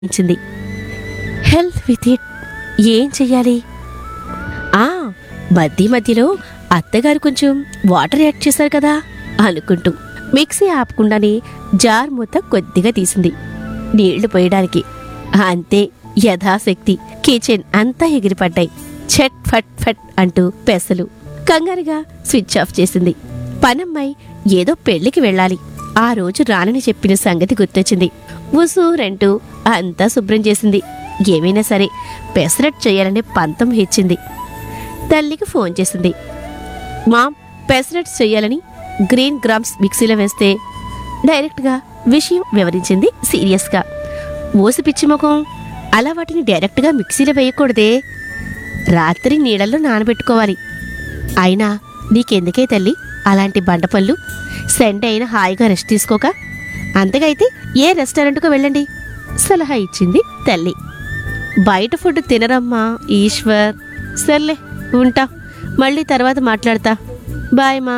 ఇచ్చింది health with it ఏం చెయ్యాలి ఆ మధ్య మధ్యలో అత్తగారు కొంచెం వాటర్ యాడ్ చేశారు కదా అనుకుంటూ మిక్సీ ఆపకుండానే జార్ మూత కొద్దిగా తీసింది నీళ్లు పోయడానికి అంతే యథాశక్తి కిచెన్ అంతా ఎగిరిపడ్డాయి చెట్ ఫట్ ఫట్ అంటూ పెసలు కంగారుగా స్విచ్ ఆఫ్ చేసింది పనమ్మాయి ఏదో పెళ్లికి వెళ్ళాలి ఆ రోజు రానని చెప్పిన సంగతి గుర్తొచ్చింది ఉసూరంటూ అంతా శుభ్రం చేసింది ఏమైనా సరే పెసరట్ చేయాలనే పంతం హెచ్చింది తల్లికి ఫోన్ చేసింది మామ్ పెసరట్స్ చెయ్యాలని గ్రీన్ గ్రామ్స్ మిక్సీలో వేస్తే డైరెక్ట్గా విషయం వివరించింది సీరియస్గా ఓసి పిచ్చి ముఖం అలా వాటిని డైరెక్ట్గా మిక్సీలో వేయకూడదే రాత్రి నీళ్ళల్లో నానబెట్టుకోవాలి అయినా నీకెందుకే తల్లి అలాంటి బండపళ్ళు సండే అయినా హాయిగా రెస్ట్ తీసుకోక అంతకైతే ఏ రెస్టారెంట్కు వెళ్ళండి సలహా ఇచ్చింది తల్లి బయట ఫుడ్ తినరమ్మా ఈశ్వర్ సర్లే ఉంటా మళ్ళీ తర్వాత మాట్లాడతా బాయ్ మా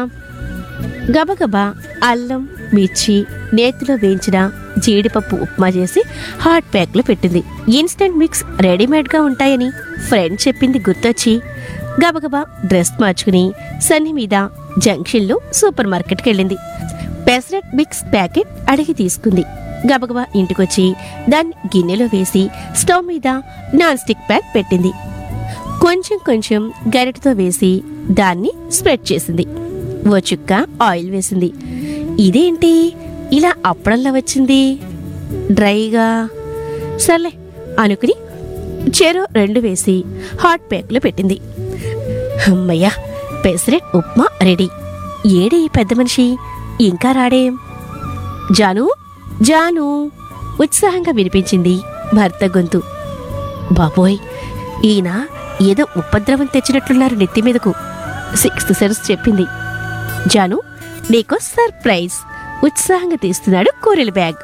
గబగబా అల్లం మిర్చి నేతిలో వేయించిన జీడిపప్పు ఉప్మా చేసి హాట్ ప్యాక్లో పెట్టింది ఇన్స్టెంట్ మిక్స్ రెడీమేడ్గా ఉంటాయని ఫ్రెండ్ చెప్పింది గుర్తొచ్చి గబగబా డ్రెస్ మార్చుకుని సన్ని మీద జంక్షన్లో సూపర్ మార్కెట్కి వెళ్ళింది పెసరట్ మిక్స్ ప్యాకెట్ అడిగి తీసుకుంది గబగబా ఇంటికొచ్చి దాన్ని గిన్నెలో వేసి స్టవ్ మీద నాన్ స్టిక్ ప్యాక్ పెట్టింది కొంచెం కొంచెం గరిటతో వేసి దాన్ని స్ప్రెడ్ చేసింది ఓ చుక్క ఆయిల్ వేసింది ఇదేంటి ఇలా అప్పడంలా వచ్చింది డ్రైగా సర్లే అనుకుని చెరో రెండు వేసి హాట్ ప్యాక్లో పెట్టింది అమ్మయ్యా పెసరెట్ ఉప్మా రెడీ ఏడే ఈ పెద్ద మనిషి ఇంకా రాడేం జాను జాను ఉత్సాహంగా వినిపించింది భర్త గొంతు బాబోయ్ ఈయన ఏదో ఉపద్రవం తెచ్చినట్లున్నారు నెత్తి మీదకు సిక్స్త్ సెన్స్ చెప్పింది జాను నీకో సర్ప్రైజ్ ఉత్సాహంగా తీస్తున్నాడు కూరల బ్యాగ్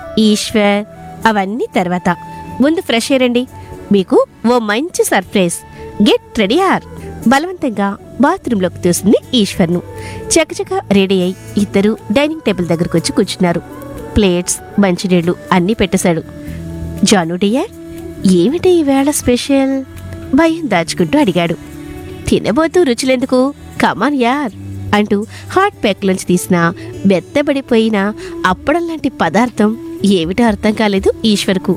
ఈశ్వర్ అవన్నీ తర్వాత ముందు ఫ్రెష్ అయ్యండి మీకు ఓ మంచి సర్ప్రైజ్ గెట్ రెడీ ఆర్ బలవంతంగా బాత్రూంలోకి తోసింది ఈశ్వర్ను చకచక రెడీ అయి ఇద్దరు డైనింగ్ టేబుల్ దగ్గరకు వచ్చి కూర్చున్నారు ప్లేట్స్ మంచినీళ్లు అన్నీ పెట్టేశాడు జాను డియర్ ఏమిటి ఈవేళ స్పెషల్ భయం దాచుకుంటూ అడిగాడు తినబోతూ రుచులెందుకు కమాన్ యార్ అంటూ హాట్ ప్యాక్లోంచి తీసిన మెత్తబడిపోయిన అప్పడం లాంటి పదార్థం ఏమిటో అర్థం కాలేదు ఈశ్వర్కు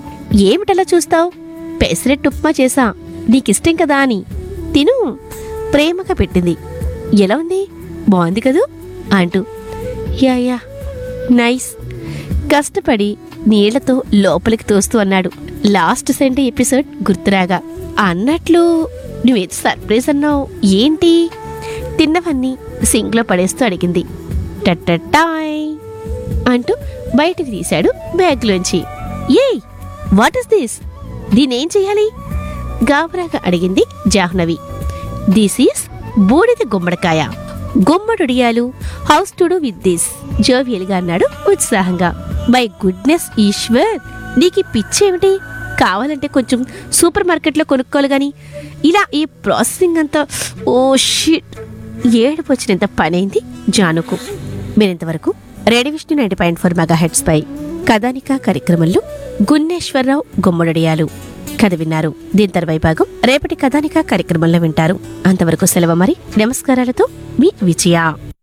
ఏమిటలా చూస్తావు పెసరెట్ ఉప్మా చేసా నీకిష్టం కదా అని తిను ప్రేమగా పెట్టింది ఎలా ఉంది బాగుంది కదూ అంటూ యా యా నైస్ కష్టపడి నీళ్లతో లోపలికి తోస్తూ అన్నాడు లాస్ట్ సండే ఎపిసోడ్ గుర్తురాగా అన్నట్లు నువ్వేదో సర్ప్రైజ్ అన్నావు ఏంటి తిన్నవన్నీ సింక్లో పడేస్తూ అడిగింది టట్టటాయ్ అంటూ బయటకు తీశాడు బ్యాగ్లోంచి ఏయ్ వాట్ ఇస్ దిస్ దీనేం చెయ్యాలి గాబరాగా అడిగింది జాహ్నవి దిస్ ఈస్ బూడిద గుమ్మడికాయ గుమ్మడుడియాలు how's to do with this జోవియల్గా అన్నాడు ఉత్సాహంగా మై గుడ్నెస్ ఈశ్వర్ నీకు ఈ పిచ్చేమిటి కావాలంటే కొంచెం సూపర్ మార్కెట్లో కొనుక్కోవాలి గాని ఇలా ఈ ప్రాసెసింగ్ అంతా ఓ షిట్ ఏడుపు వచ్చినంత పనైంది జానుకు మీరింతవరకు radio Vishnu ninety point four megahertz పై కథానిక కార్యక్రమంలో గున్నేశ్వరరావు గుమ్మడడియాలు కథ విన్నారు దీని తర్వాయి భాగం రేపటి కథానిక కార్యక్రమంలో వింటారు అంతవరకు సెలవు మరి నమస్కారాలతో మీ విజయ